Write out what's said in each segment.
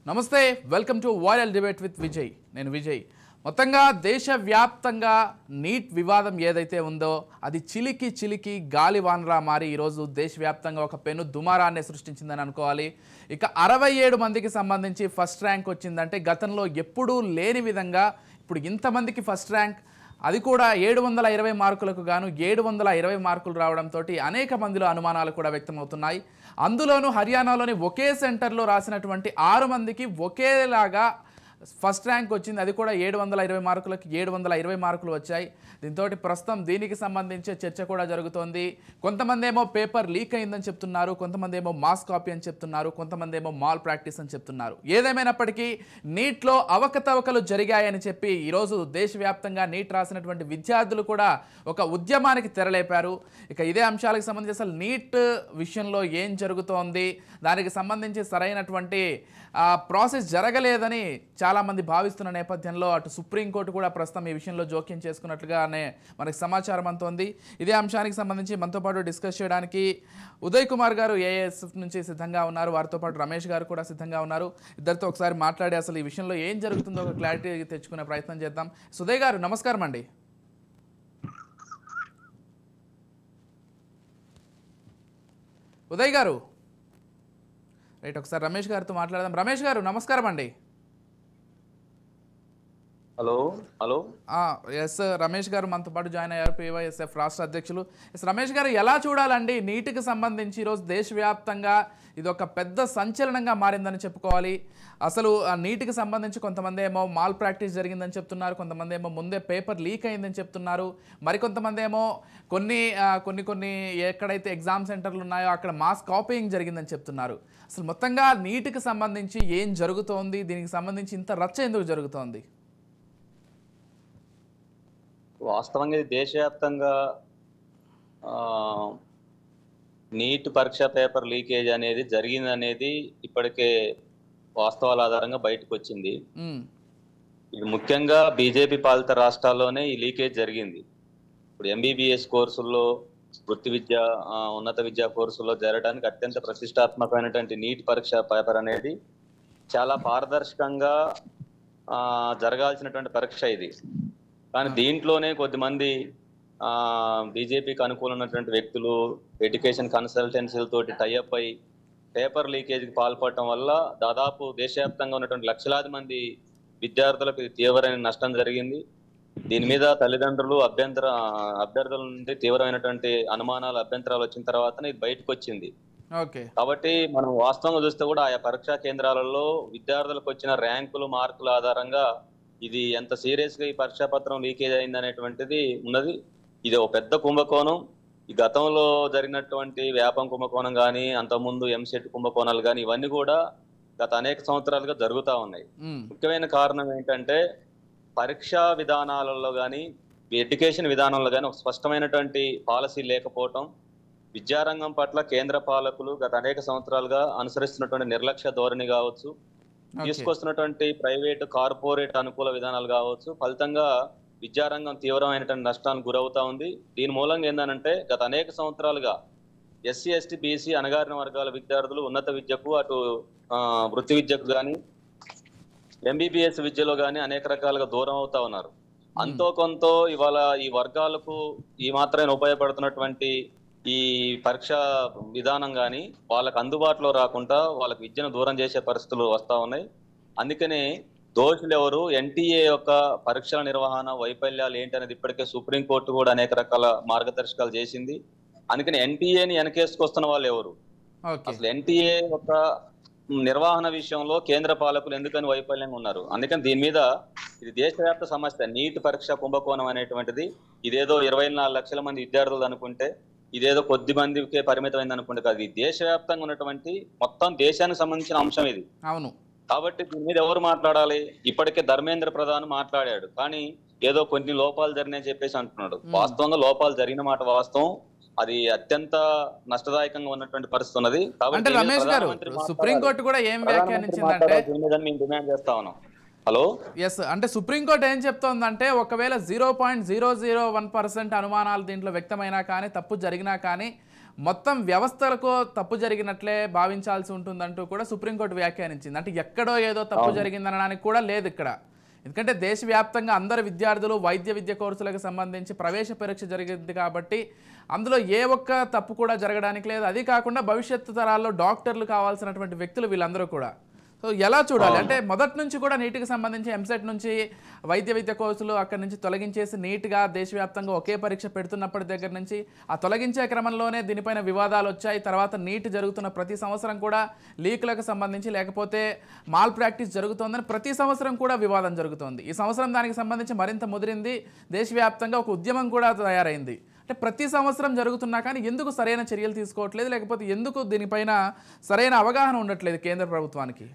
నమస్తే welcome to viral debate with Vijay నేను విజయ్ మొత్తంగా దేశవ్యాప్తంగా నీట్ వివాదం ఏదైతే ఉందో అది చిలికి చిలికి గాలివానరా మారి ఈరోజు దేశవ్యాప్తంగా ఒక పెను దుమారాన్ని సృష్టించిందని అనుకోవాలి ఇక అరవై ఏడు మందికి సంబంధించి ఫస్ట్ ర్యాంక్ వచ్చిందంటే గతంలో ఎప్పుడూ లేని విధంగా ఇప్పుడు ఇంతమందికి ఫస్ట్ ర్యాంక్ అది కూడా ఏడు వందల ఇరవై మార్కులకు గాను ఏడు వందల ఇరవై మార్కులు రావడంతో అనేక మందిలో అనుమానాలు కూడా వ్యక్తమవుతున్నాయి అందులోనూ హర్యానాలోని ఒకే సెంటర్లో రాసినటువంటి ఆరు మందికి ఒకేలాగా ఫస్ట్ ర్యాంక్ వచ్చింది అది కూడా ఏడు వందల ఇరవై మార్కులకు ఏడు వందల ఇరవై మార్కులు వచ్చాయి దీంతో ప్రస్తుతం దీనికి సంబంధించే చర్చ కూడా జరుగుతోంది కొంతమంది ఏమో పేపర్ లీక్ అయిందని చెప్తున్నారు కొంతమంది ఏమో మాస్ కాపీ అని చెప్తున్నారు కొంతమంది ఏమో మాల్ ప్రాక్టీస్ అని చెప్తున్నారు ఏదేమైనప్పటికీ నీట్లో అవకతవకలు జరిగాయని చెప్పి ఈరోజు దేశవ్యాప్తంగా నీట్ రాసినటువంటి విద్యార్థులు కూడా ఒక ఉద్యమానికి తెరలేపారు ఇక ఇదే అంశాలకు సంబంధించి అసలు నీట్ విషయంలో ఏం జరుగుతోంది దానికి సంబంధించి సరైనటువంటి ఆ, ప్రాసెస్ జరగలేదని చాలామంది భావిస్తున్న నేపథ్యంలో అటు సుప్రీంకోర్టు కూడా ప్రస్తుతం ఈ విషయంలో జోక్యం చేసుకున్నట్లుగానే మనకి సమాచారం అంతోంది ఇదే అంశానికి సంబంధించి మనతో పాటు డిస్కస్ చేయడానికి ఉదయ్ కుమార్ గారు ఏఎస్ఎఫ్ నుంచి సిద్ధంగా ఉన్నారు వారితో పాటు రమేష్ గారు కూడా సిద్ధంగా ఉన్నారు ఇద్దరితో ఒకసారి మాట్లాడి అసలు ఈ విషయంలో ఏం జరుగుతుందో ఒక క్లారిటీ తెచ్చుకునే ప్రయత్నం చేద్దాం సుదయ్ గారు నమస్కారం అండి ఉదయ్ గారు రైట్ ఒకసారి రమేష్ గారితో మాట్లాడదాం రమేష్ గారు నమస్కారం అండి హలో హలో ఎస్ రమేష్ గారు మనతో పాటు జాయిన్ అయ్యారు పివైఎస్ఎఫ్ రాష్ట్ర అధ్యక్షులు ఎస్ రమేష్ గారు ఎలా చూడాలండి నీటికి సంబంధించి ఈరోజు దేశవ్యాప్తంగా ఇది ఒక పెద్ద సంచలనంగా మారిందని చెప్పుకోవాలి అసలు ఆ నీటికి సంబంధించి కొంతమంది ఏమో మాల్ ప్రాక్టీస్ జరిగిందని చెప్తున్నారు కొంతమంది ఏమో ముందే పేపర్ లీక్ అయిందని చెప్తున్నారు మరికొంతమంది ఏమో కొన్ని ఆ, కొన్ని కొన్ని ఎక్కడైతే ఎగ్జామ్ సెంటర్లు ఉన్నాయో అక్కడ మాస్ కాపీయింగ్ జరిగిందని చెప్తున్నారు అసలు మొత్తంగా నీటికి సంబంధించి ఏం జరుగుతోంది దీనికి సంబంధించి ఇంత రచ్చ ఎందుకు జరుగుతోంది వాస్తవంగా ఇది దేశవ్యాప్తంగా ఆ, నీట్ పరీక్ష పేపర్ లీకేజ్ అనేది జరిగింది అనేది ఇప్పటికే వాస్తవాల ఆధారంగా బయటకు వచ్చింది ఉమ్, ఇది ముఖ్యంగా బీజేపీ పాలిత రాష్ట్రాల్లోనే ఈ లీకేజ్ జరిగింది ఇప్పుడు ఎంబీబీఎస్ కోర్సుల్లో వృత్తి విద్య ఆ, ఉన్నత విద్యా కోర్సుల్లో జరగడానికి అత్యంత ప్రతిష్టాత్మకమైనటువంటి నీట్ పరీక్ష పేపర్ అనేది చాలా పారదర్శకంగా ఆ, జరగాల్సినటువంటి పరీక్ష ఇది కానీ దీంట్లోనే కొద్దిమంది ఆ బీజేపీకి అనుకూలమైనటువంటి వ్యక్తులు ఎడ్యుకేషన్ కన్సల్టెన్సీలతోటి టైఅప్ అయి పేపర్ లీకేజ్కి పాల్పడటం వల్ల దాదాపు దేశవ్యాప్తంగా ఉన్నటువంటి లక్షలాది మంది విద్యార్థులకు ఇది తీవ్రమైన నష్టం జరిగింది దీని మీద తల్లిదండ్రులు అభ్యంతర అభ్యర్థుల నుండి తీవ్రమైనటువంటి అనుమానాలు అభ్యంతరాలు వచ్చిన తర్వాతనే ఇది బయటకు వచ్చింది ఓకే కాబట్టి మనం వాస్తవంగా చూస్తే కూడా ఆయా పరీక్షా కేంద్రాలలో విద్యార్థులకు వచ్చిన ర్యాంకులు మార్కుల ఆధారంగా ఇది ఎంత సీరియస్ గా ఈ పరీక్షా పత్రం లీకేజ్ అయింది అనేటువంటిది ఉన్నది ఇది ఒక పెద్ద కుంభకోణం ఈ గతంలో జరిగినటువంటి వ్యాపం కుంభకోణం కానీ అంతకుముందు ఎంసెట్ కుంభకోణాలు కానీ ఇవన్నీ కూడా గత అనేక సంవత్సరాలుగా జరుగుతా ఉన్నాయి ఉమ్, ముఖ్యమైన కారణం ఏంటంటే పరీక్షా విధానాలలో కానీ ఎడ్యుకేషన్ విధానంలో కానీ ఒక స్పష్టమైనటువంటి పాలసీ లేకపోవటం విద్యారంగం పట్ల కేంద్ర పాలకులు గత అనేక సంవత్సరాలుగా అనుసరిస్తున్నటువంటి నిర్లక్ష్య ధోరణి కావచ్చు ఓకే. తీసుకొస్తున్నటువంటి ప్రైవేట్ కార్పొరేట్ అనుకూల విధానాలు కావచ్చు ఫలితంగా విద్యారంగం తీవ్రమైనటువంటి నష్టానికి గురవుతా ఉంది దీని మూలంగా ఏంటంటే గత అనేక సంవత్సరాలుగా ఎస్సీ ఎస్టీ బీసీ అణగారిన వర్గాల విద్యార్థులు ఉన్నత విద్యకు అటు ఆ, వృత్తి విద్యకు కానీ ఎంబీబీఎస్ విద్యలో కానీ అనేక రకాలుగా దూరం అవుతా ఉన్నారు అంతో కొంత ఇవాళ ఈ వర్గాలకు ఈ మాత్రమే ఉపయోగపడుతున్నటువంటి ఈ పరీక్ష విధానం కానీ వాళ్ళకి అందుబాటులో రాకుండా వాళ్ళకి విద్యను దూరం చేసే పరిస్థితులు వస్తా ఉన్నాయి అందుకనే దోషులు ఎవరు ఎన్టీఏ యొక్క పరీక్షల నిర్వహణ వైఫల్యాలు ఏంటనేది ఇప్పటికే సుప్రీంకోర్టు కూడా అనేక రకాల మార్గదర్శకాలు చేసింది అందుకని ఎన్టీఏని వెనకేసుకొస్తున్న వాళ్ళు ఎవరు ఓకే అసలు ఎన్టీఏ యొక్క నిర్వహణ విషయంలో కేంద్ర పాలకులు ఎందుకని వైఫల్యంగా ఉన్నారు అందుకని దీని మీద ఇది దేశవ్యాప్త సమస్య నీట్ పరీక్ష కుంభకోణం అనేటువంటిది ఇదేదో ఇరవై నాలుగు లక్షల మంది విద్యార్థులు అనుకుంటే ఇదేదో కొద్ది మందికే పరిమితమైంది అనుకుంటే కాదు ఇది దేశవ్యాప్తంగా ఉన్నటువంటి మొత్తం దేశానికి సంబంధించిన అంశం ఇది అవును కాబట్టి దీని మీద ఎవరు మాట్లాడాలి ఇప్పటికే ధర్మేంద్ర ప్రధాన్ మాట్లాడాడు కానీ ఏదో కొన్ని లోపాలు జరిగినాయని చెప్పేసి అంటున్నాడు మ్మ్. వాస్తవంగా లోపాలు జరిగిన మాట వాస్తవం అది అత్యంత నష్టదాయకంగా ఉన్నటువంటి పరిస్థితి ఉన్నది కాబట్టి అంటే దీని మీద రమేష్ గారు ప్రధానమంత్రి మాట్లాడాలి. సుప్రీంకోర్టు కూడా ఏం ప్రధానమంత్రి వ్యాఖ్యానించిందంటే మాట్లాడాలి. దీని మీద మేము డిమాండ్ చేస్తా ఉన్నాం హలో ఎస్ అంటే సుప్రీంకోర్టు ఏం చెప్తోందంటే ఒకవేళ zero point zero zero one percent అనుమానాలు దీంట్లో వ్యక్తమైనా కానీ తప్పు జరిగినా కానీ మొత్తం వ్యవస్థలకు తప్పు జరిగినట్లే భావించాల్సి ఉంటుందంటూ కూడా సుప్రీంకోర్టు వ్యాఖ్యానించింది అంటే ఎక్కడో ఏదో తప్పు జరిగిందనడానికి కూడా లేదు ఇక్కడ ఎందుకంటే దేశవ్యాప్తంగా అందరు విద్యార్థులు వైద్య విద్య కోర్సులకు సంబంధించి ప్రవేశ పరీక్ష జరిగింది కాబట్టి అందులో ఏ ఒక్క తప్పు కూడా జరగడానికి లేదు అది కాకుండా భవిష్యత్తు తరాల్లో డాక్టర్లు కావాల్సినటువంటి వ్యక్తులు వీళ్ళందరూ కూడా సో ఎలా చూడాలి అంటే మొదటి నుంచి కూడా నీటికి సంబంధించి ఎంసెట్ నుంచి వైద్య విద్య కోర్సులు అక్కడి నుంచి తొలగించేసి నీట్గా దేశవ్యాప్తంగా ఒకే పరీక్ష పెడుతున్నప్పటి దగ్గర నుంచి ఆ తొలగించే క్రమంలోనే దీనిపైన వివాదాలు వచ్చాయి తర్వాత నీట్ జరుగుతున్న ప్రతి సంవత్సరం కూడా లీకులకు సంబంధించి లేకపోతే మాల్ ప్రాక్టీస్ జరుగుతోందని ప్రతి సంవత్సరం కూడా వివాదం జరుగుతోంది ఈ సంవత్సరం దానికి సంబంధించి మరింత ముదిరింది దేశవ్యాప్తంగా ఒక ఉద్యమం కూడా తయారైంది అంటే ప్రతి సంవత్సరం జరుగుతున్నా కానీ ఎందుకు సరైన చర్యలు తీసుకోవట్లేదు లేకపోతే ఎందుకు దీనిపైన సరైన అవగాహన ఉండట్లేదు కేంద్ర ప్రభుత్వానికి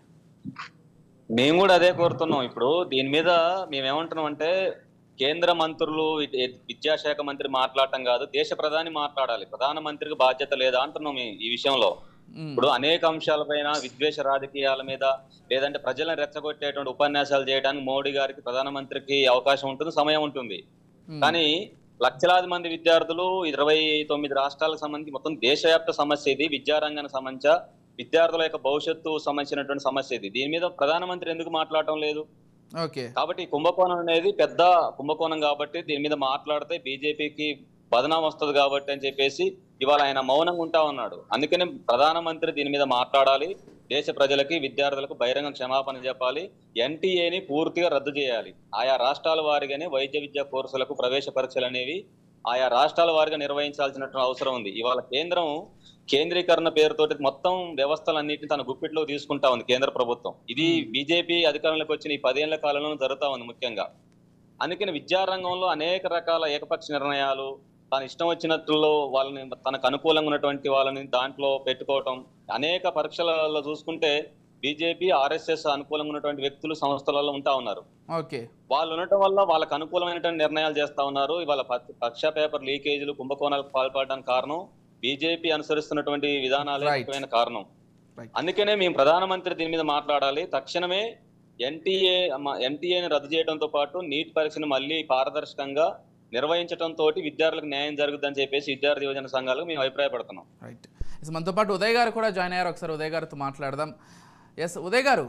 మేము కూడా అదే కోరుతున్నాం ఇప్పుడు దీని మీద మేము ఏమంటున్నాం అంటే కేంద్ర మంత్రులు వి- విద్యాశాఖ మంత్రి మాట్లాడటం కాదు దేశ ప్రధాని మాట్లాడాలి ప్రధానమంత్రికి బాధ్యత లేదా అంటున్నాం ఈ- ఈ విషయంలో ఉమ్, ఇప్పుడు అనేక అంశాలపైన విద్వేష రాజకీయాల మీద లేదంటే ప్రజలను రెచ్చగొట్టేటువంటి ఉపన్యాసాలు చేయడానికి మోడీ గారికి ప్రధానమంత్రికి అవకాశం ఉంటుంది సమయం ఉంటుంది ఉమ్, కానీ లక్షలాది మంది విద్యార్థులు ఇరవై తొమ్మిది రాష్ట్రాలకు సంబంధించి మొత్తం దేశవ్యాప్త సమస్య ఇది విద్యారంగానికి సంబంధించి విద్యార్థుల యొక్క భవిష్యత్తు సంబంధించినటువంటి సమస్య ఇది దీని మీద ప్రధానమంత్రి ఎందుకు మాట్లాడటం లేదు ఓకే కాబట్టి కుంభకోణం అనేది పెద్ద కుంభకోణం కాబట్టి దీని మీద మాట్లాడితే బీజేపీకి బదనాం వస్తుంది కాబట్టి అని చెప్పేసి ఇవాళ ఆయన మౌనంగా ఉంటా ఉన్నాడు అందుకని ప్రధానమంత్రి దీని మీద మాట్లాడాలి దేశ ప్రజలకి విద్యార్థులకు బహిరంగ క్షమాపణ చెప్పాలి ఎన్టీఏని పూర్తిగా రద్దు చేయాలి ఆయా రాష్ట్రాల వారిగానే వైద్య విద్యా కోర్సులకు ప్రవేశ పరీక్షలు అనేవి ఆయా రాష్ట్రాల వారిగా నిర్వహించాల్సినటువంటి అవసరం ఉంది ఇవాళ కేంద్రం కేంద్రీకరణ పేరుతోటి మొత్తం వ్యవస్థలన్నింటినీ తన గుప్పిట్లో తీసుకుంటా ఉంది కేంద్ర ప్రభుత్వం ఇది బీజేపీ అధికారంలోకి వచ్చిన ఈ పదేళ్ల కాలంలో జరుగుతా ఉంది ముఖ్యంగా అందుకని విద్యారంగంలో అనేక రకాల ఏకపక్ష నిర్ణయాలు తన ఇష్టం వచ్చినట్లు వాళ్ళని తనకు అనుకూలంగా ఉన్నటువంటి వాళ్ళని దాంట్లో పెట్టుకోవటం అనేక పరీక్షలలో చూసుకుంటే బీజేపీ ఆర్ఎస్ఎస్ అనుకూలంగా ఉన్నటువంటి వ్యక్తులు సంస్థలలో ఉంటా ఉన్నారు ఓకే వాళ్ళు ఉండటం వల్ల వాళ్ళకు అనుకూలమైనటువంటి నిర్ణయాలు చేస్తా ఉన్నారు ఇవాళ ప- పరీక్ష పేపర్ లీకేజీలు కుంభకోణాలకు పాల్పడడానికి కారణం బీజేపీ అనుసరిస్తున్నటువంటి విధానాలే Right. ముఖ్యమైన కారణం Right. అందుకనే మేము ప్రధానమంత్రి దీని మీద మాట్లాడాలి తక్షణమే ఎన్టీఏ ఎన్టీఏని రద్దు చేయడంతో పాటు నీట్ పరీక్షను మళ్ళీ పారదర్శకంగా నిర్వహించడం తోటి విద్యార్థులకు న్యాయం జరుగుతుందని చెప్పేసి విద్యార్థి యువజన సంఘాలకు మేము అభిప్రాయపడుతున్నాం రైట్ ఎస్ మనతో పాటు ఉదయ్ గారు కూడా జాయిన్ అయ్యారు ఒకసారి ఉదయ్ గారితో మాట్లాడదాం ఎస్ ఉదయ్ గారు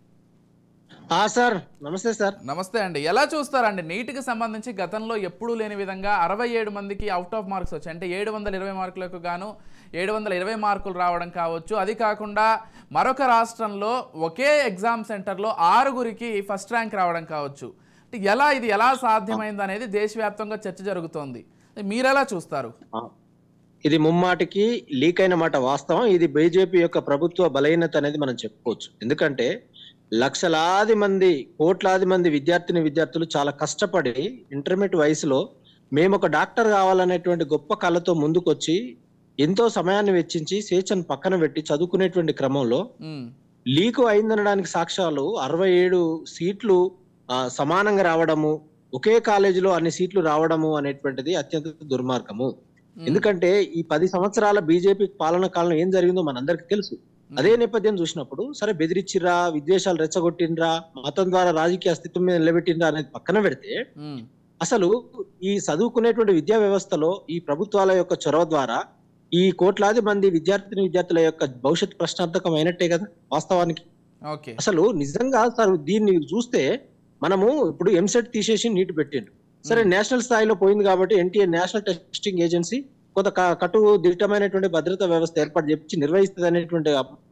ఆ సార్ నమస్తే సార్ నమస్తే అండి ఎలా చూస్తారండి నీటికి సంబంధించి గతంలో ఎప్పుడూ లేని విధంగా అరవై ఏడు మందికి అవుట్ ఆఫ్ మార్క్స్ వచ్చాయి అంటే ఏడు వందల ఇరవై మార్కులకు గాను ఏడు వందల ఇరవై మార్కులు రావడం కావచ్చు అది కాకుండా మరొక రాష్ట్రంలో ఒకే ఎగ్జామ్ సెంటర్లో ఆరుగురికి ఫస్ట్ ర్యాంక్ రావడం కావచ్చు అంటే ఎలా ఇది ఎలా సాధ్యమైంది అనేది దేశవ్యాప్తంగా చర్చ జరుగుతోంది మీరెలా చూస్తారు ఆ. ఇది ముమ్మాటికి లీక్ అయిన మాట వాస్తవం ఇది బీజేపీ యొక్క ప్రభుత్వ బలహీనత అనేది మనం చెప్పుకోవచ్చు ఎందుకంటే లక్షలాది మంది కోట్లాది మంది విద్యార్థిని విద్యార్థులు చాలా కష్టపడి ఇంటర్మీడియట్ వయసులో మేము ఒక డాక్టర్ కావాలనేటువంటి గొప్ప కళతో ముందుకొచ్చి ఎంతో సమయాన్ని వెచ్చించి స్వేచ్ఛను పక్కన పెట్టి చదువుకునేటువంటి క్రమంలో ఉమ్, లీకు అయిందనడానికి సాక్ష్యాలు అరవై ఏడు సీట్లు ఆ, సమానంగా రావడము ఒకే కాలేజీలో అన్ని సీట్లు రావడము అనేటువంటిది అత్యంత దుర్మార్గము ఉమ్, ఎందుకంటే ఈ పది సంవత్సరాల బీజేపీ పాలన కాలంలో ఏం జరిగిందో మనందరికి తెలుసు అదే నేపథ్యం చూసినప్పుడు సరే బెదిరించిరా విద్వేషాలు రెచ్చగొట్టిండ్రా మతం ద్వారా రాజకీయ అస్తిత్వం మీద నిలబెట్టిండ్రా అనేది పక్కన పెడితే ఉమ్, అసలు ఈ చదువుకునేటువంటి విద్యా వ్యవస్థలో ఈ ప్రభుత్వాల యొక్క చొరవ ద్వారా ఈ కోట్లాది మంది విద్యార్థిని విద్యార్థుల యొక్క భవిష్యత్ ప్రశ్నార్థకం అయినట్టే కదా వాస్తవానికి ఓకే అసలు నిజంగా సార్ దీన్ని చూస్తే మనము ఇప్పుడు ఎంసెట్ తీసేసి నీట్ పెట్టిండు సరే నేషనల్ స్థాయిలో పోయింది కాబట్టి ఎన్టీఏ నేషనల్ టెస్టింగ్ ఏజెన్సీ కొంత క- కటు దిట్టమైనటువంటి భద్రతా వ్యవస్థ ఏర్పాటు చేపించి నిర్వహిస్తుంది అనేటువంటి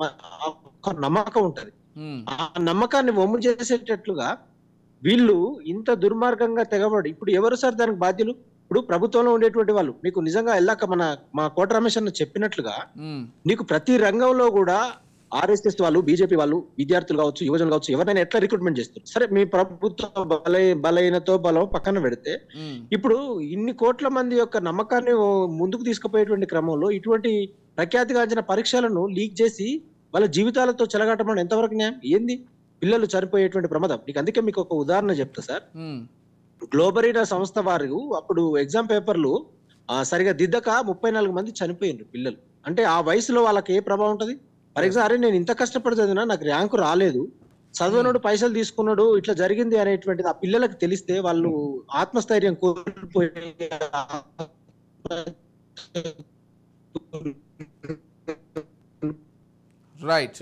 ఒక నమ్మకం ఉంటది ఉమ్, ఆ నమ్మకాన్ని వమ్ము చేసేటట్లుగా వీళ్ళు ఇంత దుర్మార్గంగా తెగబడి ఇప్పుడు ఎవరు సార్ దానికి బాధ్యులు ఇప్పుడు ప్రభుత్వంలో ఉండేటువంటి వాళ్ళు మీకు నిజంగా వెళ్ళాక మన మా కోట రమేష్ అన్న చెప్పినట్లుగా ఉమ్, నీకు ప్రతి రంగంలో కూడా ఆర్ఎస్ఎస్ వాళ్ళు బీజేపీ వాళ్ళు విద్యార్థులు కావచ్చు యువజనులు కావచ్చు ఎవరైనా ఎట్లా రిక్రూట్మెంట్ చేస్తారు సరే మీ ప్రభుత్వ బలై బలైనతో బలం పక్కన పెడితే ఉమ్, ఇప్పుడు ఇన్ని కోట్ల మంది యొక్క నమ్మకాన్ని ఓ ముందుకు తీసుకుపోయేటువంటి క్రమంలో ఇటువంటి ప్రఖ్యాతిగాంచిన పరీక్షలను లీక్ చేసి వాళ్ళ జీవితాలతో చెలగాటమని ఎంతవరకు న్యాయం ఏంది పిల్లలు చనిపోయేటువంటి ప్రమాదం నీకు అందుకే మీకు ఒక ఉదాహరణ చెప్తా సార్ ఉమ్, గ్లోబరీనా సంస్థ వారు అప్పుడు ఎగ్జామ్ పేపర్లు ఆ, సరిగా దిద్దక ముప్పై నాలుగు మంది చనిపోయిండ్రు పిల్లలు అంటే ఆ వయసులో వాళ్ళకి ఏ ప్రభావం ఉంటది ఫర్ ఎగ్జాంపుల్ అరే నేను ఇంత కష్టపడి చదివినా నాకు ర్యాంకు రాలేదు చదవనోడు పైసలు తీసుకున్నాడు ఇట్లా జరిగింది అనేటువంటిది ఆ పిల్లలకు తెలిస్తే వాళ్ళు ఆత్మస్థైర్యం కోల్పోయి రైట్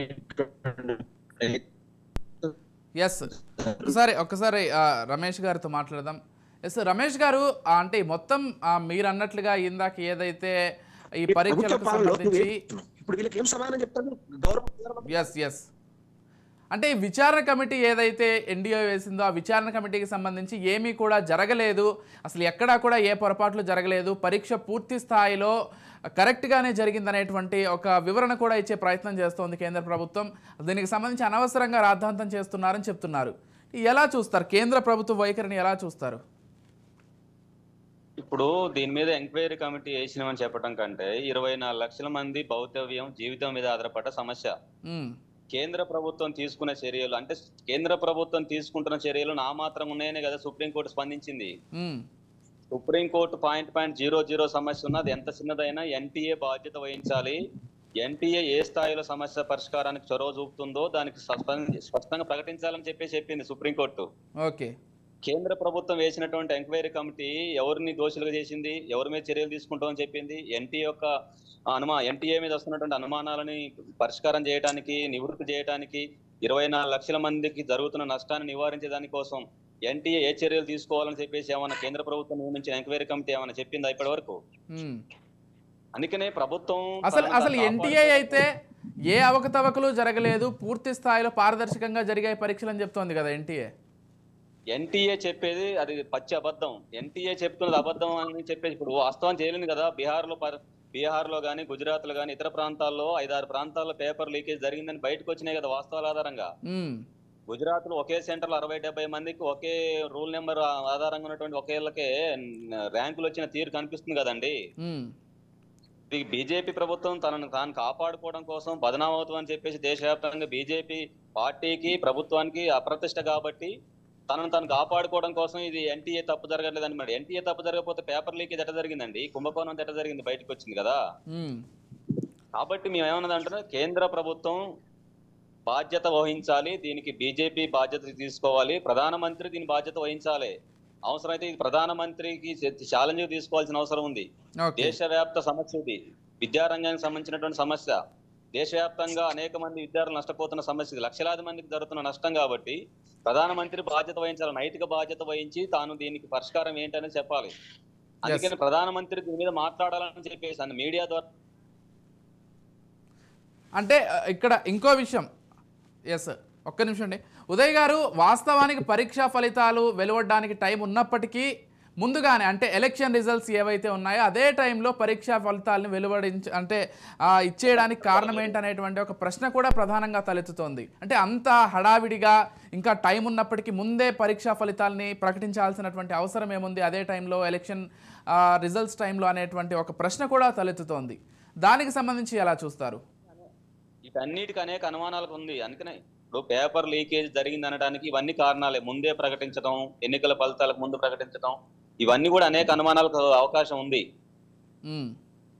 ఎస్ ఒకసారి ఒక్కసారి ఆ, రమేష్ గారితో మాట్లాడదాం ఎస్ రమేష్ గారు ఆ, అంటే మొత్తం ఆ, మీరు అన్నట్లుగా ఇందాక ఏదైతే ఈ ప్రభుత్వ పరీక్షలకు పాలనలో సంబంధించి నువ్వేం- ఇప్పుడు వీళ్ళకి ఏం సమాధానం చెప్తారు గౌరవ ఎస్ ఎస్ అంటే ఈ విచారణ కమిటీ ఏదైతే ఎన్డీఏ వేసిందో ఆ విచారణ కమిటీకి సంబంధించి ఏమీ కూడా జరగలేదు అసలు ఎక్కడా కూడా ఏ పొరపాట్లు జరగలేదు పరీక్ష పూర్తి స్థాయిలో కరెక్ట్గానే జరిగిందనేటువంటి ఒక వివరణ కూడా ఇచ్చే ప్రయత్నం చేస్తోంది కేంద్ర ప్రభుత్వం దీనికి సంబంధించి అనవసరంగా రాద్ధాంతం చేస్తున్నారని చెప్తున్నారు ఎలా చూస్తారు కేంద్ర ప్రభుత్వ వైఖరిని ఎలా చూస్తారు ఇప్పుడు దీని మీద ఎంక్వైరీ కమిటీ వేసినామని చెప్పడం కంటే ఇరవై నాలుగు లక్షల మంది భౌతవ్యం జీవితం మీద ఆధారపడ్డ సమస్య ఉమ్, కేంద్ర ప్రభుత్వం తీసుకున్న చర్యలు అంటే కేంద్ర ప్రభుత్వం తీసుకుంటున్న చర్యలు నా మాత్రం ఉన్నాయనే కదా సుప్రీంకోర్టు స్పందించింది um, supreme court point point zero zero సమస్య ఉన్నది ఎంత చిన్నదైనా ఎన్టీఏ బాధ్యత వహించాలి ఎన్టీఏ ఏ స్థాయిలో సమస్య పరిష్కారానికి చొరవ చూపుతుందో దానికి స్పష్టంగా స్పష్టంగా ప్రకటించాలని చెప్పి చెప్పింది సుప్రీంకోర్టు ఓకే కేంద్ర ప్రభుత్వం వేసినటువంటి ఎంక్వైరీ కమిటీ ఎవరిని దోషులుగా చేసింది ఎవరి మీద చర్యలు తీసుకుంటామని చెప్పింది ఎన్టీ యొక్క అనుమా ఎన్టీఏ మీద వస్తున్నటువంటి అనుమానాలని పరిష్కారం చేయడానికి నివృత్తి చేయడానికి ఇరవై నాలుగు లక్షల మందికి జరుగుతున్న నష్టాన్ని నివారించే దానికోసం ఎన్టీఏ ఏ చర్యలు తీసుకోవాలని చెప్పేసి ఏమన్నా కేంద్ర ప్రభుత్వం నియమించిన ఎంక్వైరీ కమిటీ ఏమైనా చెప్పిందా ఇప్పటి వరకు ఉమ్. అందుకనే ప్రభుత్వం అసలు తనను అసలు తాను ఎన్టీఏ అయితే ఏ అవకతవకలు జరగలేదు పూర్తి స్థాయిలో పారదర్శకంగా జరిగాయి పరీక్షలు అని చెప్తోంది కదా ఎన్టీఏ ఎన్టీఏ చెప్పేది అది పచ్చి అబద్ధం ఎన్టీఏ చెప్తున్నది అబద్ధం అని చెప్పేసి ఇప్పుడు వాస్తవం చేయలేదు కదా బీహార్ లో బీహార్ లో కానీ గుజరాత్ లో కానీ ఇతర ప్రాంతాల్లో ఐదారు ప్రాంతాల్లో పేపర్ లీకేజ్ జరిగిందని బయటకు వచ్చినాయి కదా వాస్తవాల ఆధారంగా ఉమ్, గుజరాత్ లో ఒకే సెంటర్ లో అరవై డెబ్బై మందికి ఒకే రూల్ నెంబర్ ఆధారంగా ఉన్నటువంటి ఒకేళ్ళకే ర్యాంకులు వచ్చిన తీరు కనిపిస్తుంది కదండి ఉమ్, ఇది బీజేపీ ప్రభుత్వం తనను తాను కాపాడుకోవడం కోసం బదనాం అవుతుందని చెప్పేసి దేశవ్యాప్తంగా బీజేపీ పార్టీకి ప్రభుత్వానికి అప్రతిష్ట కాబట్టి తనను తను కాపాడుకోవడం కోసం ఇది ఎన్టీఏ తప్పు జరగలేదని మరి ఎన్టీఏ తప్పు జరగకపోతే పేపర్ లీక్ ఎట్లా జరిగిందండి కుంభకోణం ఎట్లా జరిగింది బయటకు వచ్చింది కదా ఉమ్, కాబట్టి మేము ఏమన్నదంటే కేంద్ర ప్రభుత్వం బాధ్యత వహించాలి దీనికి బీజేపీ బాధ్యత తీసుకోవాలి ప్రధానమంత్రి దీని బాధ్యత వహించాలి అవసరమైతే ఇది ప్రధానమంత్రికి ఛాలెంజ్ తీసుకోవాల్సిన అవసరం ఉంది ఓకే దేశవ్యాప్త సమస్య ఇది విద్యారంగానికి సంబంధించినటువంటి సమస్య దేశవ్యాప్తంగా అనేక మంది విద్యార్థులు నష్టపోతున్న సమస్య ఇది లక్షలాది మందికి జరుగుతున్న నష్టం కాబట్టి ప్రధానమంత్రి బాధ్యత వహించాలి నైతిక బాధ్యత వహించి తాను దీనికి పరిష్కారం ఏంటని చెప్పాలి అందుకని ప్రధానమంత్రి దీని మీద మాట్లాడాలని చెప్పేసి అన్న మీడియా ద్వారా అంటే ఆ, ఇక్కడ ఇంకో విషయం ఎస్ ఒక్క నిమిషం అండి ఉదయ్ గారు వాస్తవానికి పరీక్షా ఫలితాలు వెలువడడానికి టైం ఉన్నప్పటికీ ముందుగానే అంటే ఎలక్షన్ రిజల్ట్స్ ఏవైతే ఉన్నాయో అదే టైంలో పరీక్షా ఫలితాలను వెలువడించ అంటే ఆ, ఇచ్చేయడానికి కారణం ఏంటనేటువంటి ఒక ప్రశ్న కూడా ప్రధానంగా తలెత్తుతోంది అంటే అంత హడావిడిగా ఇంకా టైం ఉన్నప్పటికీ ముందే పరీక్షా ఫలితాలని ప్రకటించాల్సినటువంటి అవసరం ఏముంది అదే టైంలో ఎలక్షన్ రిజల్ట్స్ టైంలో అనేటువంటి ఒక ప్రశ్న కూడా తలెత్తుతోంది దానికి సంబంధించి ఎలా చూస్తారు వీటన్నిటికి అనేక అనుమానాలకు ఉంది అందుకనే ఇప్పుడు పేపర్ లీకేజ్ జరిగింది అనడానికి ఇవన్నీ కారణాలే ముందే ప్రకటించడం ఎన్నికల ఫలితాలకు ముందు ప్రకటించడం ఇవన్నీ కూడా అనేక అనుమానాలకు అవకాశం ఉంది ఉమ్,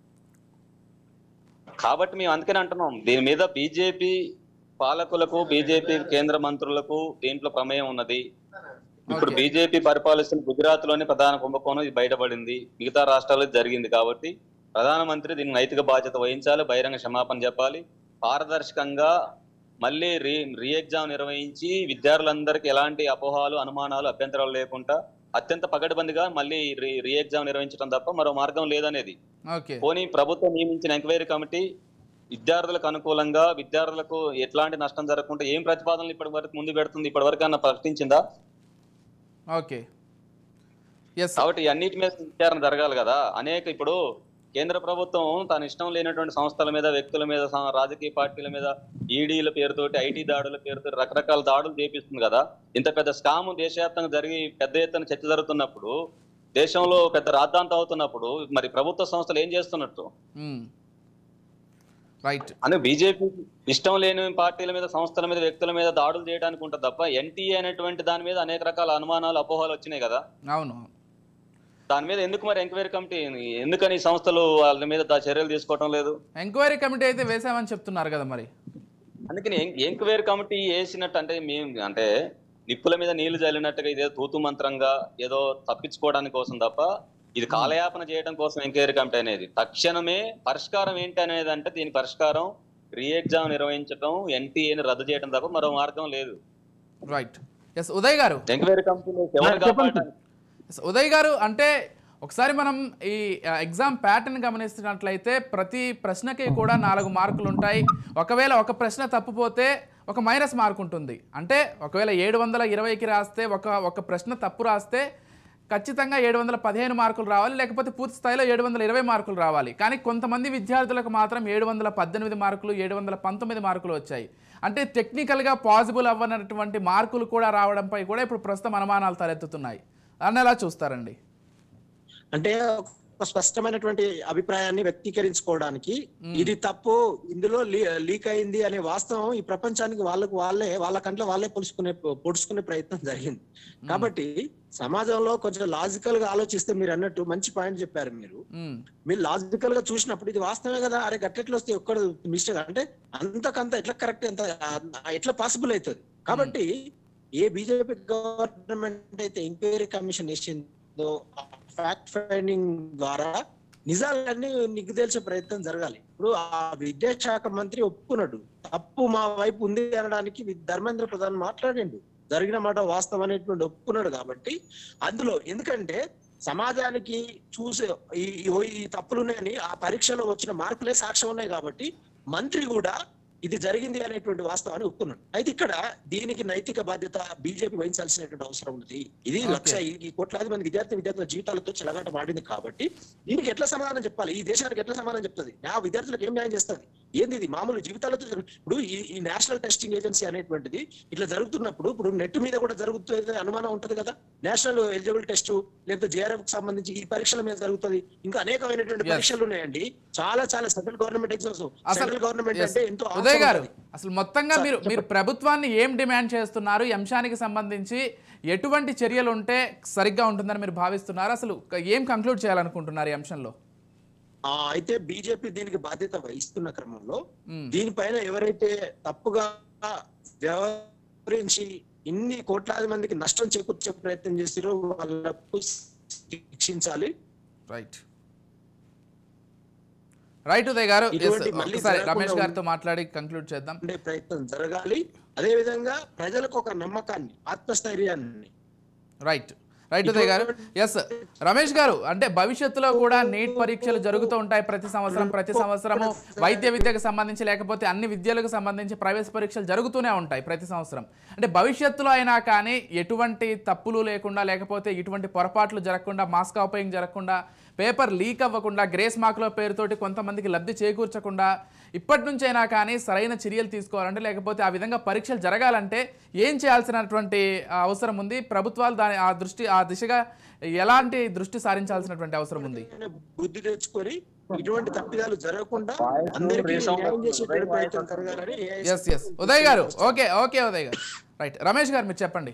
కాబట్టి మేము అందుకనే అంటున్నాం దీని మీద బీజేపీ పాలకులకు బీజేపీ కేంద్ర మంత్రులకు దీంట్లో ప్రమేయం ఉన్నది ఇప్పుడు Okay. బీజేపీ పరిపాలిస్తున్న గుజరాత్ లోని ప్రధాన కుంభకోణం ఇది బయటపడింది మిగతా రాష్ట్రాల్లో ఇది జరిగింది కాబట్టి ప్రధానమంత్రి దీనికి నైతిక బాధ్యత వహించాలి బహిరంగ క్షమాపణ చెప్పాలి పారదర్శకంగా మళ్ళీ రీ రీ ఎగ్జామ్ నిర్వహించి విద్యార్థులందరికీ ఎలాంటి అపోహాలు అనుమానాలు అభ్యంతరాలు లేకుండా అత్యంత పగడ్బందీగా మళ్ళీ రీ రీ ఎగ్జామ్ నిర్వహించడం తప్ప మరో మార్గం లేదనేది ఓకే పోనీ ప్రభుత్వం నియమించిన ఎంక్వైరీ కమిటీ విద్యార్థులకు అనుకూలంగా విద్యార్థులకు ఎట్లాంటి నష్టం జరగకుండా ఏం ప్రతిపాదనలు ఇప్పటి వరకు ముందు పెడుతుంది ఇప్పటి వరకు అన్న ప్రకటించిందా ఓకే ఎస్ కాబట్టి ఈ అన్నిటి మీద విచారణ జరగాలి కదా అనేక ఇప్పుడు కేంద్ర ప్రభుత్వం తన ఇష్టం లేనటువంటి సంస్థల మీద వ్యక్తుల మీద స- రాజకీయ పార్టీల మీద ఈడీల పేరుతోటి ఐటీ దాడుల పేరుతో రకరకాల దాడులు చేపిస్తుంది కదా ఇంత పెద్ద స్కామ్ దేశవ్యాప్తంగా జరిగి పెద్ద ఎత్తున చర్చ జరుగుతున్నప్పుడు దేశంలో పెద్ద రాద్ధాంతం అవుతున్నప్పుడు మరి ప్రభుత్వ సంస్థలు ఏం చేస్తున్నట్టు రైట్ అని బీజేపీ ఇష్టం లేని పార్టీల మీద సంస్థల మీద వ్యక్తుల మీద దాడులు చేయడానికి ఉంటుంది తప్ప ఎన్టీఏ అనేటువంటి దాని మీద అనేక రకాల అనుమానాలు అపోహలు వచ్చినాయి కదా అవును దాని మీద ఎందుకు మరి ఎంక్వైరీ కమిటీ ఎందుకని ఈ సంస్థలు వాళ్ళ మీద దా- చర్యలు తీసుకోవటం లేదు ఎంక్వైరీ కమిటీ అయితే వేసామని చెప్తున్నారు కదా మరి అందుకని ఎం- ఎంక్వైరీ కమిటీ వేసినట్టు అంటే మేము అంటే నిప్పుల మీద నీళ్లు చల్లినట్టుగా ఇదేదో తూతు మంత్రంగా ఏదో తప్పించుకోవడానికి కోసం తప్ప ఇది కాలయాపన చేయడం కోసం ఎంక్వైరీ కమిటీ అనేది తక్షణమే పరిష్కారం ఏంటి అనేది అంటే దీని పరిష్కారం రీ ఎగ్జామ్ నిర్వహించడం ఎన్టీఏని రద్దు చేయడం తప్ప మరో మార్గం లేదు రైట్ ఎస్ ఉదయ్ గారు ఎంక్వైరీ కమిటీలో ఎవరు చెప్పండి. కాపాడటానికి ఎస్, ఉదయ్ గారు అంటే ఒకసారి మనం ఈ ఆ, ఎగ్జామ్ ప్యాటర్న్ గమనిస్తున్నట్లయితే ప్రతి ప్రశ్నకి కూడా నాలుగు మార్కులు ఉంటాయి ఒకవేళ ఒక ప్రశ్న తప్పుపోతే ఒక మైనస్ మార్క్ ఉంటుంది అంటే ఒకవేళ ఏడు వందల ఇరవైకి రాస్తే ఒక ఒక ప్రశ్న తప్పు రాస్తే ఖచ్చితంగా ఏడు వందల పదిహేను మార్కులు రావాలి లేకపోతే పూర్తి స్థాయిలో ఏడు వందల ఇరవై మార్కులు రావాలి కానీ కొంతమంది విద్యార్థులకు మాత్రం ఏడు వందల పద్దెనిమిది మార్కులు ఏడు వందల పంతొమ్మిది మార్కులు వచ్చాయి అంటే టెక్నికల్గా పాసిబుల్ అవ్వనటువంటి మార్కులు కూడా రావడంపై కూడా ఇప్పుడు ప్రస్తుతం అనుమానాలు తలెత్తుతున్నాయి దాన్ని ఎలా చూస్తారండి అంటే ఒక స్పష్టమైనటువంటి అభిప్రాయాన్ని వ్యక్తీకరించుకోవడానికి ఇది తప్పు ఇందులో లీ- లీక్ అయింది అనే వాస్తవం ఈ ప్రపంచానికి వాళ్ళకు వాళ్ళే వాళ్ళ కంట్లో వాళ్ళే పొడుచుకునే పొడుచుకునే ప్రయత్నం జరిగింది కాబట్టి సమాజంలో కొంచెం లాజికల్ గా ఆలోచిస్తే మీరు అన్నట్టు మంచి పాయింట్ చెప్పారు మీరు మ్మ్. మీరు లాజికల్ గా చూసినప్పుడు ఇది వాస్తవమే కదా అరే గట్టెట్లు వస్తే ఒక్కడ మిస్టేక్ అంటే అంతకంత ఎట్లా కరెక్ట్ ఎంత ఆ, ఎట్లా పాసిబుల్ అవుతుంది కాబట్టి ఏ బీజేపీ గవర్నమెంట్ అయితే ఎంక్వైరీ కమిషన్ వేసిందో ఫ్యాక్ట్ ఫైండింగ్ ద్వారా నిజాలన్నీ నిగ్గు తేల్చే ప్రయత్నం జరగాలి ఇప్పుడు ఆ విద్యాశాఖ మంత్రి ఒప్పుకున్నాడు తప్పు మా వైపు ఉంది అనడానికి వి- ధర్మేంద్ర ప్రధాన్ మాట్లాడిండు జరిగిన మాట వాస్తవం అనేటువంటి ఒప్పుకున్నాడు కాబట్టి అందులో ఎందుకంటే సమాజానికి చూసే ఈ ఈ- ఈ తప్పులు ఉన్నాయని ఆ పరీక్షలో వచ్చిన మార్కులే సాక్ష్యం ఉన్నాయి కాబట్టి మంత్రి కూడా ఇది జరిగింది అనేటువంటి వాస్తవాన్ని ఒప్పుకున్నాడు అయితే ఇక్కడ దీనికి నైతిక బాధ్యత బీజేపీ వహించాల్సినటువంటి అవసరం ఉంది ఇది Okay. లక్ష ఈ- ఈ కోట్లాది మంది విద్యార్థి విద్యార్థుల జీవితాలతో చెలగాట మాడింది కాబట్టి దీనికి ఎట్లా సమాధానం చెప్పాలి ఈ దేశానికి ఎట్లా సమాధానం చెప్తుంది ఆ విద్యార్థులకు ఏం న్యాయం చేస్తుంది ఏంది ఇది మామూలు జీవితాలతో జరుగు- ఇప్పుడు ఈ ఈ నేషనల్ టెస్టింగ్ ఏజెన్సీ అనేటువంటిది ఇట్లా జరుగుతున్నప్పుడు ఇప్పుడు నెట్ మీద కూడా జరుగుతుంది అనుమానం ఉంటది కదా నేషనల్ ఎలిజిబుల్ టెస్ట్ లేకపోతే జేఆర్ఎఫ్ కి సంబంధించి ఈ పరీక్షల మీద జరుగుతుంది ఇంకా అనేకమైనటువంటి Yes. పరీక్షలు ఉన్నాయండి చాలా చాలా సెంట్రల్ గవర్నమెంట్ ఎగ్జామ్స్ అసలు సెంట్రల్ గవర్నమెంట్ yes. అంటే ఎంతో ఉదయ్ అవసరం గారు ఉంటది. అసలు మొత్తంగా సార్, మీరు మీరు ప్రభుత్వాన్ని ఏం డిమాండ్ చేస్తున్నారు ఈ అంశానికి సంబంధించి ఎటువంటి చర్యలు ఉంటే సరిగ్గా ఉంటుందని మీరు భావిస్తున్నారు అసలు ఏం కంక్లూడ్ చేయాలనుకుంటున్నారు ఈ అంశంలో ఆ, అయితే బీజేపీ దీనికి బాధ్యత వహిస్తున్న క్రమంలో మ్మ్. దీనిపైన ఎవరైతే తప్పుగా వ్యవహరించి ఇన్ని కోట్లాది మందికి నష్టం చేకూర్చే ప్రయత్నం చేసిరో వాళ్ళకు శిక్షించాలి రైట్ రైట్ ఉదయ్ గారు Yes, ఇటువంటి మళ్ళీ ఒకసారి జరగకుండా రమేష్ గారితో మాట్లాడి కంక్లూడ్ చేద్దాం ఉండే ప్రయత్నం జరగాలి అదే విధంగా ప్రజలకు ఒక నమ్మకాన్ని ఆత్మస్థైర్యాన్ని రైట్ రైట్ ఉదయ్ గారు ఎస్ రమేష్ గారు అంటే భవిష్యత్తులో కూడా నీట్ పరీక్షలు జరుగుతూ ఉంటాయి ప్రతి సంవత్సరం ప్రతి సంవత్సరము వైద్య విద్యకు సంబంధించి లేకపోతే అన్ని విద్యలకు సంబంధించి ప్రవేశ పరీక్షలు జరుగుతూనే ఉంటాయి ప్రతి సంవత్సరం అంటే భవిష్యత్తులో అయినా కానీ ఎటువంటి తప్పులు లేకుండా లేకపోతే ఇటువంటి పొరపాట్లు జరగకుండా మాస్ కాపయింగ్ జరగకుండా పేపర్ లీక్ అవ్వకుండా గ్రేస్ మార్కుల పేరుతోటి కొంతమందికి లబ్ధి చేకూర్చకుండా ఇప్పటి నుంచైనా కానీ సరైన చర్యలు తీసుకోవాలంటే లేకపోతే ఆ విధంగా పరీక్షలు జరగాలంటే ఏం చేయాల్సినటువంటి ఆ, అవసరం ఉంది ప్రభుత్వాలు దాని ఆ దృష్టి ఆ దిశగా ఎలాంటి దృష్టి సారించాల్సినటువంటి అవసరం ఉంది బుద్ధి తెచ్చుకొని ఇటువంటి తప్పిదాలు జరగకుండా అందరికీ న్యాయం చేసేటువంటి ప్రయత్నం జరగాలని ఎస్ ఎస్ ఉదయ్ గారు ఓకే ఓకే ఉదయ్ గారు రైట్ రమేష్ గారు మీరు చెప్పండి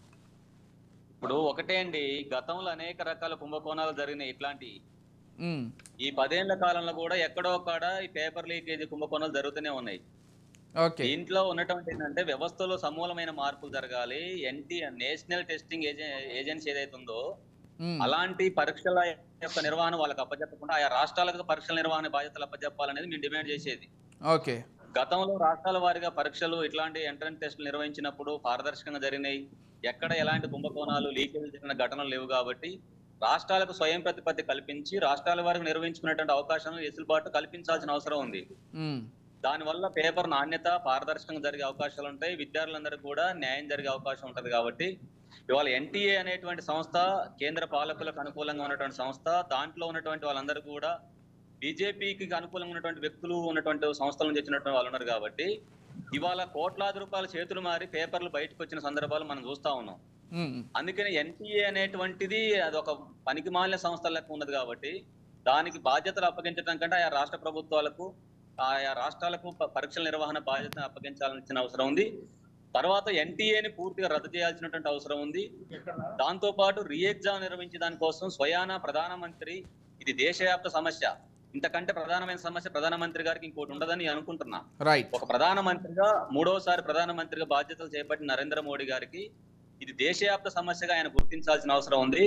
ఇప్పుడు ఒకటే అండి గతంలో అనేక రకాల కుంభకోణాలు జరిగినాయి ఇట్లాంటి మ్మ్. ఈ పదేళ్ల కాలంలో కూడా ఎక్కడో కాడ ఈ పేపర్ లీకేజ్ కుంభకోణాలు జరుగుతూనే ఉన్నాయి ఓకే దీంట్లో ఉన్నటువంటి ఏంటంటే వ్యవస్థలో సమూలమైన మార్పులు జరగాలి ఎన్టీ నేషనల్ టెస్టింగ్ ఏజెన్సీ ఏదైతే ఉందో మ్మ్. అలాంటి పరీక్షల యొక్క నిర్వహణ వాళ్ళకి అప్పచెప్పకుండా ఆయా రాష్ట్రాలకు పరీక్షల నిర్వహణ బాధ్యతలు అప్పచెప్పాలనేది మేము డిమాండ్ చేసేది ఓకే గతంలో రాష్ట్రాల వారీగా పరీక్షలు ఇట్లాంటి ఎంట్రన్స్ టెస్టులు నిర్వహించినప్పుడు పారదర్శకంగా జరిగినాయి ఎక్కడ ఎలాంటి కుంభకోణాలు లీకేజ్ జరిగిన ఘటనలు లేవు కాబట్టి రాష్ట్రాలకు స్వయం ప్రతిపత్తి కల్పించి రాష్ట్రాల వారికి నిర్వహించుకునేటువంటి అవకాశం వెసులుబాటు కల్పించాల్సిన అవసరం ఉంది మ్మ్. దానివల్ల పేపర్ నాణ్యత పారదర్శకంగా జరిగే అవకాశాలు ఉంటాయి విద్యార్థులందరికీ కూడా న్యాయం జరిగే అవకాశం ఉంటది కాబట్టి ఇవాళ ఎన్టీఏ అనేటువంటి సంస్థ కేంద్ర పాలకులకు అనుకూలంగా ఉన్నటువంటి సంస్థ దాంట్లో ఉన్నటువంటి వాళ్ళందరూ కూడా బీజేపీకి అనుకూలంగా ఉన్నటువంటి వ్యక్తులు ఉన్నటువంటి సంస్థల నుంచి వచ్చినటువంటి వాళ్ళు ఉన్నారు కాబట్టి ఇవాళ కోట్లాది రూపాయల చేతులు మారి పేపర్లు బయటకు వచ్చిన సందర్భాలు మనం చూస్తా ఉన్నాం మ్మ్. అందుకని ఎన్టీఏ అనేటువంటిది అది ఒక పనికి మాలిన సంస్థ లెక్క ఉన్నది కాబట్టి దానికి బాధ్యతలు అప్పగించడం కంటే ఆయా రాష్ట్ర ప్రభుత్వాలకు ఆయా రాష్ట్రాలకు ప- పరీక్షల నిర్వహణ బాధ్యతను అప్పగించాల్సిన అవసరం ఉంది తర్వాత ఎన్టీఏని పూర్తిగా రద్దు చేయాల్సినటువంటి అవసరం ఉంది దాంతో పాటు రీ ఎగ్జామ్ నిర్వహించే దానికోసం స్వయాన ప్రధానమంత్రి ఇది దేశవ్యాప్త సమస్య ఇంతకంటే ప్రధానమైన సమస్య ప్రధానమంత్రి గారికి ఇంకోటి ఉండదని నేను అనుకుంటున్నా రైట్ ఒక ప్రధానమంత్రిగా మూడోసారి ప్రధానమంత్రిగా బాధ్యతలు చేపట్టిన నరేంద్ర మోడీ గారికి ఇది దేశవ్యాప్త సమస్యగా ఆయన గుర్తించాల్సిన అవసరం ఉంది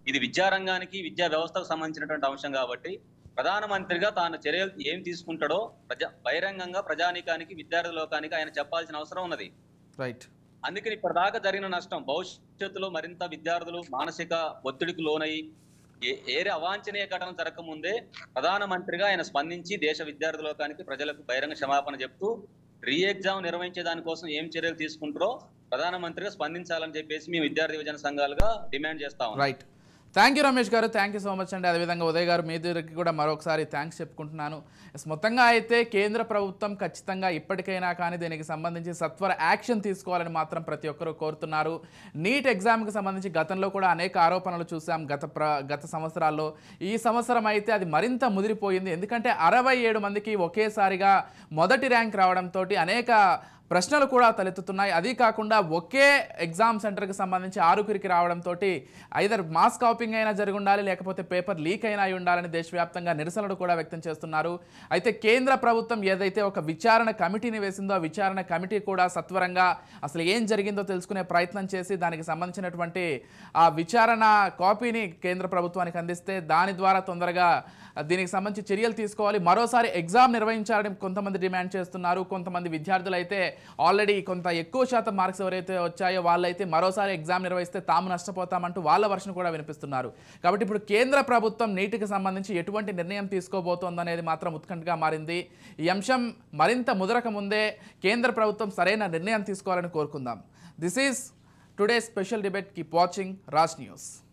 ఇది విద్యారంగానికి విద్యా వ్యవస్థకు సంబంధించినటువంటి అంశం కాబట్టి ప్రధానమంత్రిగా తాను చర్యలు ఏం తీసుకుంటాడో ప్రజా బహిరంగంగా ప్రజానీకానికి విద్యార్థి లోకానికి ఆయన చెప్పాల్సిన అవసరం ఉన్నది రైట్ అందుకని ఇప్పటిదాకా జరిగిన నష్టం భవిష్యత్తులో మరింత విద్యార్థులు మానసిక ఒత్తిడికి లోనయ్యి ఏ- ఏరే అవాంఛనీయ ఘటన జరగకముందే ప్రధానమంత్రిగా ఆయన స్పందించి దేశ విద్యార్థి లోకానికి ప్రజలకు బహిరంగ క్షమాపణ చెప్తూ రీ ఎగ్జామ్ నిర్వహించే దానికోసం ఏం చర్యలు తీసుకుంటారో ప్రధానమంత్రిగా స్పందించాలని చెప్పేసి మేము విద్యార్థి విభజన సంఘాలుగా డిమాండ్ చేస్తా ఉన్నాం రైట్ థ్యాంక్ యూ రమేష్ గారు థ్యాంక్ యూ సో మచ్ అండి అదేవిధంగా ఉదయ్ గారు మీ దగ్గరికి కూడా మరొకసారి థ్యాంక్స్ చెప్పుకుంటున్నాను ఎస్, మొత్తంగా అయితే కేంద్ర ప్రభుత్వం ఖచ్చితంగా ఇప్పటికైనా కానీ దీనికి సంబంధించి సత్వర యాక్షన్ తీసుకోవాలని మాత్రం ప్రతి ఒక్కరూ కోరుతున్నారు నీట్ ఎగ్జామ్కి సంబంధించి గతంలో కూడా అనేక ఆరోపణలు చూసాం గత ప్ర గత సంవత్సరాల్లో ఈ సంవత్సరం అయితే అది మరింత ముదిరిపోయింది ఎందుకంటే అరవై ఏడు మందికి ఒకేసారిగా మొదటి ర్యాంక్ రావడంతో అనేక ప్రశ్నలు కూడా తలెత్తుతున్నాయి అది కాకుండా ఒకే ఎగ్జామ్ సెంటర్కి సంబంధించి ఆరుగురికి రావడంతో ఐదర్ మాస్ కాపింగ్ అయినా జరిగి ఉండాలి లేకపోతే పేపర్ లీక్ అయినా అయి ఉండాలని దేశవ్యాప్తంగా నిరసనలు కూడా వ్యక్తం చేస్తున్నారు అయితే కేంద్ర ప్రభుత్వం ఏదైతే ఒక విచారణ కమిటీని వేసిందో ఆ విచారణ కమిటీ కూడా సత్వరంగా అసలు ఏం జరిగిందో తెలుసుకునే ప్రయత్నం చేసి దానికి సంబంధించినటువంటి ఆ విచారణ కాపీని కేంద్ర ప్రభుత్వానికి అందిస్తే దాని ద్వారా తొందరగా దీనికి సంబంధించి చర్యలు తీసుకోవాలి మరోసారి ఎగ్జామ్ నిర్వహించాలని కొంతమంది డిమాండ్ చేస్తున్నారు కొంతమంది విద్యార్థులు అయితే ఆల్రెడీ కొంత ఎక్కువ శాతం మార్క్స్ ఎవరైతే వచ్చాయో వాళ్ళైతే మరోసారి ఎగ్జామ్ నిర్వహిస్తే తాము నష్టపోతామంటూ వాళ్ళ వర్షం కూడా వినిపిస్తున్నారు కాబట్టి ఇప్పుడు కేంద్ర ప్రభుత్వం నీటికి సంబంధించి ఎటువంటి నిర్ణయం తీసుకోబోతోందనేది మాత్రం ఉత్కంఠగా మారింది ఈ అంశం మరింత ముదరక ముందే కేంద్ర ప్రభుత్వం సరైన నిర్ణయం తీసుకోవాలని కోరుకుందాం this is today special debate keep watching Raj news